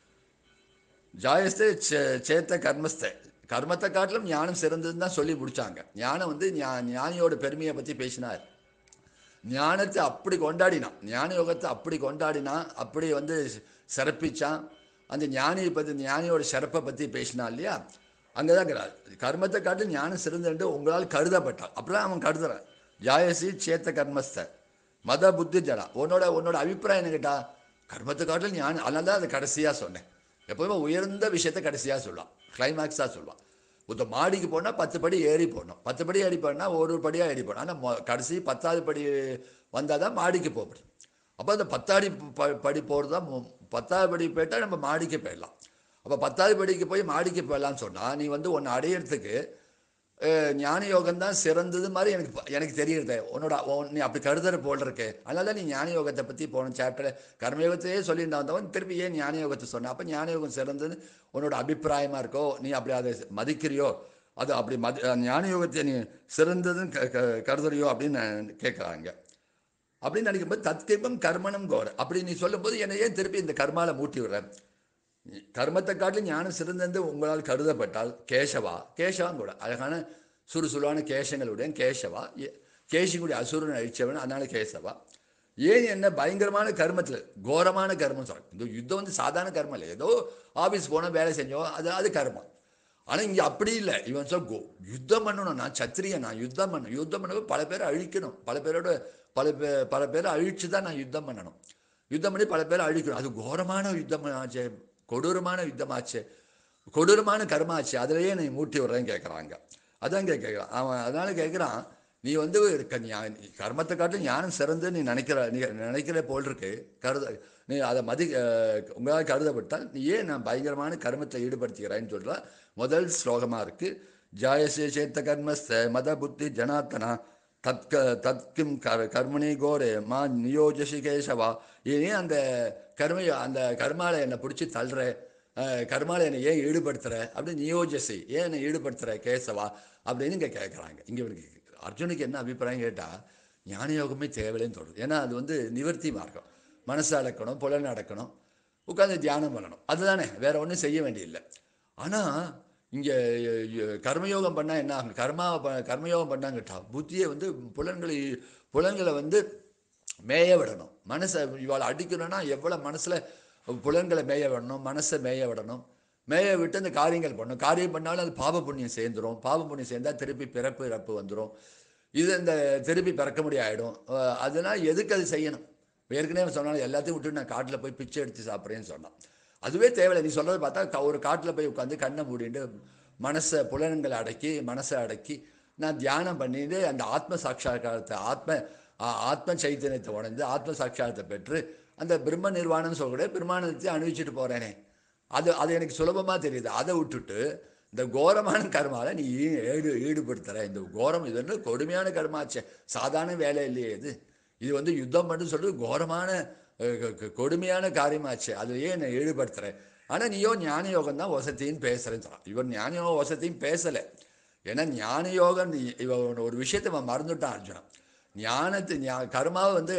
Speaker 1: ஜாயஸ்தே சே- சேத்த கர்மஸ்த கர்மத்தை காட்டிலும் ஞானம் சிறந்ததுன்னு தான் சொல்லி முடிச்சாங்க ஞானம் வந்து ஞா- ஞானியோட பெருமையை பற்றி பேசினார் ஞானத்தை அப்படி கொண்டாடினான் ஞான யோகத்தை அப்படி கொண்டாடினான் அப்படி வந்து சிறப்பிச்சான் அந்த ஞானியை பற்றி ஞானியோட சிறப்பை பற்றி பேசினான் இல்லையா அங்கே தான் இருக்கிறார் கர்மத்தை காட்டி ஞானம் சிறந்தது உங்களால் கருதப்பட்டான் அப்படிலாம் அவன் கருதுறான் ஜாயசி சேத்த கர்மஸ்த மத புத்தி ஜடா உன்னோட உன்னோட அபிப்பிராயம் என்ன கேட்டா கர்மத்தை காட்டிலும் ஞானம் அதனால தான் அதை கடைசியாக சொன்னேன் எப்போதுமே உயர்ந்த விஷயத்தை கடைசியாக சொல்லுவான் கிளைமேக்ஸாக சொல்லுவான் ஒருத்த மாடிக்கு போனால் பத்து படி ஏறி போடணும் பத்து படி ஏறி போனால் ஒரு ஒரு படியாக ஏறி போடணும் ஆனால் மொ- கடைசி பத்தாவது படி வந்தால் தான் மாடிக்கு போக முடியும் அப்போ அந்த பத்தாடி ப படி போகிறது தான் மு- பத்தாவது படி போயிட்டால் நம்ம மாடிக்கு போயிடலாம் அப்போ பத்தாவது படிக்கு போய் மாடிக்கு போயிடலாம்னு சொன்னால் நீ வந்து ஒன்று அடையிறதுக்கு அஹ், ஞான யோகம் தான் சிறந்தது மாதிரி எனக்கு ப- எனக்கு தெரியுது உன்னோட உன் நீ அப்படி கருதுற போல் இருக்கு அதனால தான் நீ ஞான யோகத்தை பற்றி போன சாப்டர் கர்மயோகத்தையே சொல்லிட்டு வந்தவன் திருப்பி ஏன் ஞான யோகத்தை சொன்ன அப்போ ஞான யோகம் சிறந்தது உன்னோட அபிப்பிராயமாக இருக்கோ நீ அப்படி அதை மதிக்கிறியோ அது அப்படி மதி ஞான யோகத்தை நீ சிறந்ததுன்னு க க- கருதுறியோ அப்படின்னு கேட்குறாங்க அப்படின்னு நினைக்கும்போது தத்கிபம் கர்மணம் கோர அப்படி நீ சொல்லும்போது என்னை ஏன் திருப்பி இந்த கர்மால மூட்டி விடுற கர்மத்தை காட்டிலும் ஞானம் சிறந்தது உங்களால் கருதப்பட்டால் கேசவா கேசவான் கூட அழகான சுறுசுறுவான கேசங்களுடைய கேசவா ஏ- கேசிங்குடைய அசுரன் அழிச்சவன் அதனால கேசவா ஏன் என்ன பயங்கரமான கர்மத்தில் கோரமான கர்மம் சொல்றேன் இந்த யுத்தம் வந்து சாதாரண கர்மம் இல்லை ஏதோ ஆபீஸ் போனோம் வேலை செஞ்சோம் அது அது கர்மம் ஆனால் இங்கே அப்படி இல்லை இவன் சொல் கோ யுத்தம் பண்ணணும் நான் சத்திரியன் நான் யுத்தம் பண்ணணும் யுத்தம் பண்ணவும் பல பேரை அழிக்கணும் பல பேரோட பல பே பல பேரை அழிச்சு தான் நான் யுத்தம் பண்ணணும் யுத்தம் பண்ணி பல பேரை அழிக்கணும் அது கோரமான யுத்தம் ஆச்சே கொடூரமான யுத்தமாச்சே கொடூரமான கர்மாச்சு அதிலேயே நீ மூட்டி விடுறேன்னு கேட்குறாங்க அதான் கேட்குறான் அவன் அதனால கேட்குறான் நீ வந்து க- ஞா- நீ கர்மத்தை காட்டிலும் ஞானம் சிறந்து நீ நினைக்கிற நீ நினைக்கிற போல் இருக்கு கருத நீ அதை மதி அஹ், உங்களால் கருதப்பட்டால் நீ ஏன் நான் பயங்கரமான கர்மத்தை ஈடுபடுத்துகிறேன்னு சொல்ற முதல் ஸ்லோகமாக இருக்கு ஜாயசே சேத்த கர்மஸ்த மத புத்தி ஜனாத்தனா தத்க தத்கிம் கர் கர்மணி கோரே மா நியோஜசி கேசவா இனி அந்த கர்ம அந்த கர்மால என்னை பிடிச்சி தள்ளுற அஹ், கர்மால என்னை ஏன் ஈடுபடுத்துற அப்படின்னு நியோஜசி ஏன் என்னை ஈடுபடுத்துற கேசவா அப்படின்னு இங்கே கேட்குறாங்க இங்கே இவருக்கு அர்ஜுனுக்கு என்ன அபிப்பிராயம் கேட்டால் ஞான யோகமே தேவையில்லைன்னு தோணுது ஏன்னா அது வந்து நிவர்த்தி மார்க்கம் மனசை அடக்கணும் புலன் அடக்கணும் உட்காந்து தியானம் பண்ணணும் அதுதானே வேற ஒன்றும் செய்ய வேண்டியதில்லை ஆனால் இங்கே கர்மயோகம் பண்ணால் என்ன ஆகும் கர்மா ப- கர்மயோகம் பண்ணாங்கட்டா புத்தியை வந்து புலன்களை புலன்களை வந்து மேய விடணும் மனசை இவாளை அடிக்கணும்னா எவ்வளோ மனசில் புலன்களை மேய விடணும் மனசை மேய விடணும் மேய விட்டு அந்த காரியங்கள் பண்ணணும் காரியம் பண்ணாலும் அது பாப புண்ணியம் சேர்ந்துரும் பாப புண்ணியம் சேர்ந்தால் திருப்பி பிறப்பு இறப்பு வந்துடும் இது இந்த திருப்பி பிறக்க முடியாயிடும் அஹ் அதனால் எதுக்கு அது செய்யணும் ஏற்கனவே சொன்னாலும் எல்லாத்தையும் விட்டு நான் காட்டில் போய் பிச்சை எடுத்து சாப்பிட்றேன்னு சொன்னான் அதுவே தேவையில்லை நீ சொல்றது பார்த்தா க- ஒரு காட்டில் போய் உட்காந்து கண்ணை மூடிட்டு மனசை புலன்களை அடக்கி மனசை அடக்கி நான் தியானம் பண்ணிட்டு அந்த ஆத்ம சாட்சா்காரத்தை ஆத்ம ஆ- ஆத்ம சைத்தன்யத்தை உணர்ந்து ஆத்ம சாட்சாரத்தை பெற்று அந்த பிரம்ம நிர்வாணம் சொல்லக்கூடிய பிரம்மானந்தத்தை அனுபவிச்சுட்டு போறேனே அது அது எனக்கு சுலபமாக தெரியுது அதை விட்டுட்டு இந்த கோரமான கர்மால நீ ஈ- ஈடு ஈடுபடுத்துற இந்த கோரம் இது வந்து கொடுமையான கர்மாச்சே சாதாரண வேலை இல்லையே இது இது வந்து யுத்தம் பண்ணு சொல்லிட்டு கோரமான அஹ், க- க- கொடுமையான காரியமாச்சு அதுலயே என்னை ஈடுபடுத்துறேன் ஆனால் நீயோ ஞான யோகம் தான் வசத்தின்னு பேசுறேன்னு சொல்றான் இவன் ஞான யோகம் வசத்தையும் பேசலை ஏன்னா ஞான யோகம் நீ- இவன் ஒரு விஷயத்தை அவன் மறந்துட்டான் அர்ஜுனன் ஞானத்தை ஞா கர்மாவை வந்து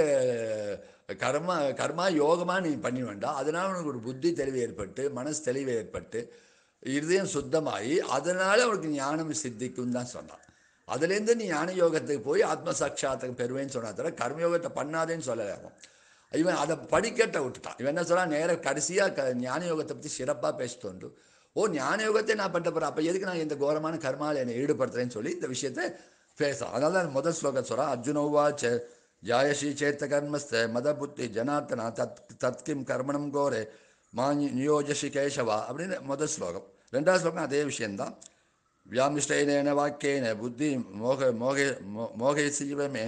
Speaker 1: அஹ், கர்மா கர்மா யோகமாக நீ பண்ணி வேண்டாம் அதனால உனக்கு ஒரு புத்தி தெளிவு ஏற்பட்டு மனசு தெளிவு ஏற்பட்டு இருதயம் சுத்தமாகி அதனால உனக்கு ஞானம் சித்திக்கும் தான் சொன்னான் அதுலேருந்து நீ ஞான யோகத்துக்கு போய் ஆத்ம சாட்சாத்துக்கு பெறுவேன்னு சொன்னா தவிர கர்மயோகத்தை பண்ணாதேன்னு சொல்லலை அவன் இவன் அதை படிக்கட்ட விட்டுட்டான் இவன் என்ன சொல்றான் நேர கடைசியாக க ஞான யோகத்தை பற்றி சிறப்பாக பேச தோன்று ஓ ஞான யோகத்தை நான் பண்ண போகிறேன் அப்போ எதுக்கு நான் இந்த கோரமான கர்மாவில் என்னை ஈடுபடுத்துறேன்னு சொல்லி இந்த விஷயத்தை பேசுறான் அதனால தான் முதல் ஸ்லோகம் சொல்கிறான் அர்ஜுனோவாச்ச ஜாயசி சேத்த கர்மஸ்த மத புத்தி ஜனார்த்தனா தத் தத்கிம் கர்மணம் கோரே மா நி- நியோஜசி கேசவா அப்படின்னு முதல் ஸ்லோகம் ரெண்டாவது ஸ்லோகம் அதே விஷயம்தான் व्यामिष्टेन वाक्येन बुद्धि मोह मोहे मो- मोहयसीव मे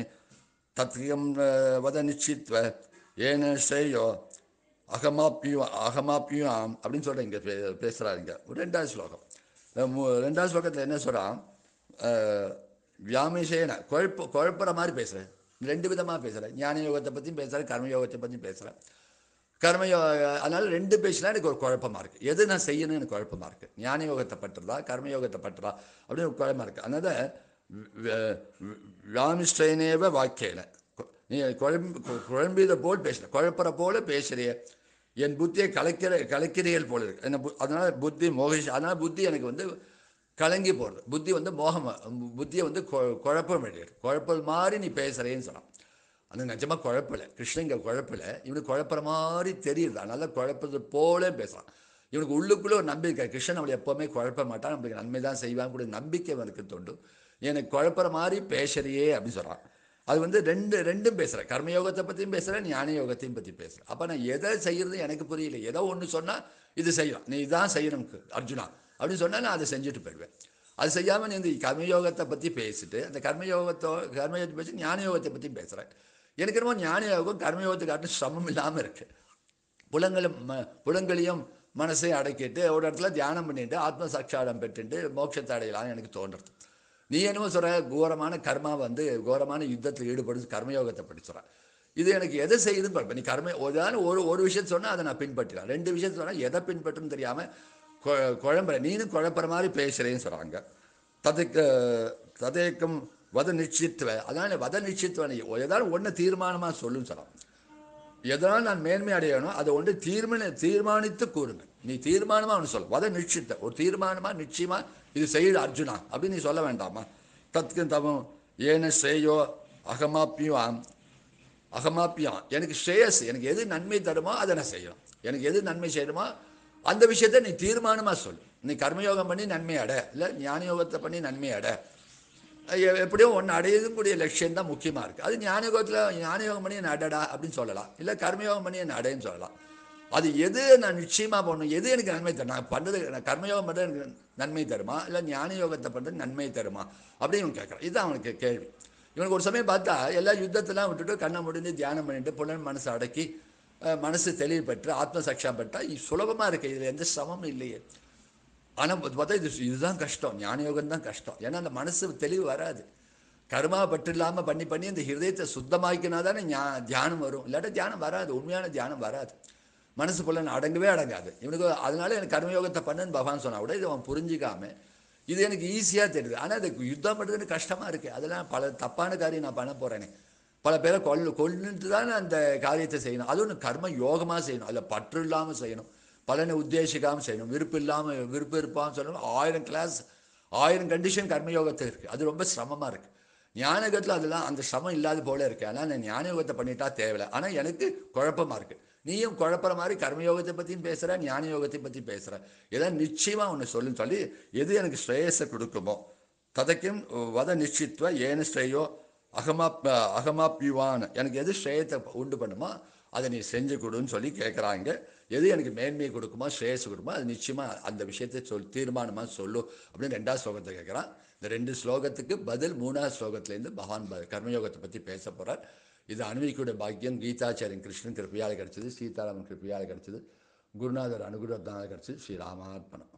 Speaker 1: तत्किं वद निश्चित्व ஏன ஸ்ரேயோ அகமாப்பியு அகமாப்பியாம் அப்படின்னு சொல்கிறேன் இங்கே பே பேசுகிறாருங்க ரெண்டாவது ஸ்லோகம் அஹ் மு- ரெண்டாவது ஸ்லோகத்தில் என்ன சொல்கிறான் வியாமிஷேன குழப்ப குழப்புற மாதிரி பேசுகிறேன் ரெண்டு விதமாக பேசுகிறேன் ஞான யோகத்தை பற்றியும் பேசுகிறேன் கர்மயோகத்தை பற்றியும் பேசுகிறேன் கர்மயோ அதனால ரெண்டு பேசினா எனக்கு ஒரு குழப்பமா இருக்கு எது நான் செய்யணும் எனக்கு குழப்பமா இருக்கு ஞான யோகத்தை பற்றுறதா கர்மயோகத்தை பற்றுறதா அப்படின்னு ஒரு குழப்பமா இருக்கு அதனால வியாமிஷ்டனேவ வாக்கியன நீ குழம்பு கு- குழம்பியதை போல் பேசுற குழப்பற போல பேசுறிய என் புத்தியை கலைக்கிற கலைக்கிறீர்கள் போல இருக்கு என்ன பு- அதனால புத்தி மோகிஷ் அதனால புத்தி எனக்கு வந்து கலங்கி போகிறது புத்தி வந்து மோகம் புத்தியை வந்து கொ- குழப்பம் அடையுது குழப்பம் மாதிரி நீ பேசுறேன்னு சொன்னான் அந்த நிஜமாக குழப்பல கிருஷ்ணன் இங்கே குழப்பல இவனுக்கு குழப்புற மாதிரி தெரியுது அதனால குழப்பது போல பேசுறான் இவனுக்கு உள்ளுக்குள்ளே ஒரு நம்பிக்கை கிருஷ்ணன் அவளை எப்போவுமே குழப்ப மாட்டான் நம்மளுக்கு நன்மை தான் செய்வான் கூட நம்பிக்கை அவனுக்கு தோண்டு எனக்கு குழப்புற மாதிரி பேசுறியே அப்படின்னு சொல்கிறான் அது வந்து ரெண்டு ரெண்டும் பேசுகிறேன் கர்மயோகத்தை பற்றியும் பேசுகிறேன் ஞான யோகத்தையும் பற்றி பேசுகிறேன் அப்போ நான் எதை செய்யறது எனக்கு புரியல ஏதோ ஒன்று சொன்னால் இது செய்யலாம் நீ இதான் செய்யணும் அர்ஜுனா அப்படின்னு சொன்னால் நான் அதை செஞ்சுட்டு போயிடுவேன் அது செய்யாமல் நீ இந்த கர்மயோகத்தை பற்றி பேசிட்டு அந்த கர்மயோகத்தோ கர்மயோகத்தை பேசி ஞான யோகத்தை பற்றி பேசுகிறேன் எனக்கு என்னமோ ஞான யோகம் கர்மயோகத்தை காட்டும் சிரமம் இல்லாமல் இருக்குது புலங்களும் ம புலங்களையும் மனசை அடக்கிட்டு ஒரு இடத்துல தியானம் பண்ணிட்டு ஆத்ம சாட்சாடம் பெற்றுட்டு மோட்சத்தை அடையலாம்னு எனக்கு தோன்றுறது நீ என்னமோ சொல்ற கோரமான கர்மா வந்து கோரமான யுத்தத்தில் ஈடுபடும் கர்மயோகத்தை பற்றி சொல்ற இது எனக்கு எதை செய்யுதுன்னு பார்ப்பேன் நீ கர்ம ஏதாவது ஒரு ஒரு விஷயத்தை சொன்னால் அதை நான் பின்பற்றினேன் ரெண்டு விஷயத்தை சொன்னால் எதை பின்பற்றுன்னு தெரியாமல் குழம்புற நீனும் குழப்புற மாதிரி பேசுகிறேன்னு சொல்கிறாங்க ததுக்கு ததேக்கம் வத நிச்சித்துவ அதனால வத நிச்சித்துவ நீ ஏதாவது ஒன்று தீர்மானமாக சொல்லுன்னு சொல்கிறான் எதனால் நான் மேன்மை அடையணும் அதை ஒன்று தீர்மான தீர்மானித்து கூறுங்க நீ தீர்மானமாக அவனு சொல்ல வத நிச்சயத்தை ஒரு தீர்மானமாக நிச்சயமா இது செய்யுது அர்ஜுனா அப்படின்னு நீ சொல்ல வேண்டாமா தத்கு தவம் ஏன ஸ்ரேயோ அகமாப்பியம் அகமாப்பியம் எனக்கு ஸ்ரேயஸ் எனக்கு எது நன்மை தருமோ அதை நான் செய்யணும் எனக்கு எது நன்மை செய்யணுமோ அந்த விஷயத்தை நீ தீர்மானமாக சொல்லு நீ கர்மயோகம் பண்ணி நன்மை அட இல்லை ஞான யோகத்தை பண்ணி நன்மை அட எ- எப்படியோ ஒன்று அடையக்கூடிய லட்சியம் தான் முக்கியமாக இருக்குது அது ஞானயோகத்தில் ஞானயோகம் பண்ணி என்ன அடடா அப்படின்னு சொல்லலாம் இல்லை கர்மயோகம் பண்ணி என்ன அடைன்னு சொல்லலாம் அது எது நான் நிச்சயமாக பண்ணணும் எது எனக்கு நன்மை தரும் நான் பண்ணுறது நான் கர்மயோகம் பண்ணுறது எனக்கு நன்மை தருமா இல்லை ஞான யோகத்தை பண்ணுறது நன்மை தருமா அப்படின்னு இவன் கேட்குறான் இதுதான் அவனுக்கு கேள்வி இவனுக்கு ஒரு சமயம் பார்த்தா எல்லா யுத்தத்தெல்லாம் விட்டுட்டு கண்ணை முடிஞ்சு தியானம் பண்ணிட்டு புலன் மனசை அடக்கி அஹ், மனசு தெளிவு பெற்று ஆத்ம சக்ஷா பெற்றா சுலபமாக இருக்கு இதில் எந்த சிரமமும் இல்லையே ஆனால் பார்த்தா இது இதுதான் கஷ்டம் ஞான யோகம் தான் கஷ்டம் ஏன்னா அந்த மனசு தெளிவு வராது கர்மா பட்டு இல்லாமல் பண்ணி பண்ணி இந்த ஹிருதயத்தை சுத்தமாக்கினா தானே ஞா தியானம் வரும் இல்லாட்டா தியானம் வராது உண்மையான தியானம் வராது மனசு போல அடங்கவே அடங்காது இவனுக்கு அதனால எனக்கு கர்மயோகத்தை பண்ணுன்னு பகவான் சொன்னா கூட இதை அவன் புரிஞ்சிக்காம இது எனக்கு ஈஸியாக தெரியுது ஆனால் அதுக்கு யுத்தம் பண்ணுறதுன்னு கஷ்டமாக இருக்குது அதெல்லாம் பல தப்பான காரியம் நான் பண்ண போகிறேனே பல பேரை கொல் கொல்லுட்டு தான் அந்த காரியத்தை செய்யணும் அது ஒன்று கர்ம யோகமாக செய்யணும் அதில் பற்று இல்லாமல் செய்யணும் பலனை உத்தேசிக்காமல் செய்யணும் விருப்பம் இல்லாமல் விருப்பம் இருப்பான்னு சொல்லணும் ஆயிரம் கிளாஸ் ஆயிரம் கண்டிஷன் கர்மயோகத்தில் இருக்குது அது ரொம்ப சிரமமாக இருக்குது ஞானயோகத்தில் அதெல்லாம் அந்த சிரமம் இல்லாத போல இருக்கு ஆனால் நான் ஞானயோகத்தை பண்ணிட்டா தேவையில்லை ஆனால் எனக்கு குழப்பமாக இருக்குது நீயும் குழப்பற மாதிரி கர்மயோகத்தை பற்றியும் பேசுகிற ஞான யோகத்தை பற்றி பேசுகிற ஏதாவது நிச்சயமாக ஒன்று சொல்லுன்னு சொல்லி எது எனக்கு ஸ்ரேயஸை கொடுக்குமோ ததைக்கும் வத நிச்சித்வ ஏன ஸ்ரேயோ அகமாப் அகமாப்பிவான் எனக்கு எது ஸ்ரேயத்தை உண்டு பண்ணுமோ அதை நீ செஞ்சு கொடுன்னு சொல்லி கேட்குறாங்க எது எனக்கு மேன்மையை கொடுக்குமோ ஸ்ரேயஸ் கொடுக்குமோ அது நிச்சயமாக அந்த விஷயத்தை சொல் தீர்மானமாக சொல்லு அப்படின்னு ரெண்டாவது ஸ்லோகத்தை கேட்குறான் இந்த ரெண்டு ஸ்லோகத்துக்கு பதில் மூணாவது ஸ்லோகத்துலேருந்து பகவான் ப- கர்மயோகத்தை பற்றி பேச போகிறார் இது அன்வைக்கூட பாக்கியம் கீதாச்சாரியன் கிருஷ்ணன் கிருப்பையால் கிடச்சிது சீதாராமன் கிருப்பையால் கிடச்சிது குருநாதர் அனுகிரகத்தினால கிடச்சிது ஸ்ரீராமார்ப்பணம்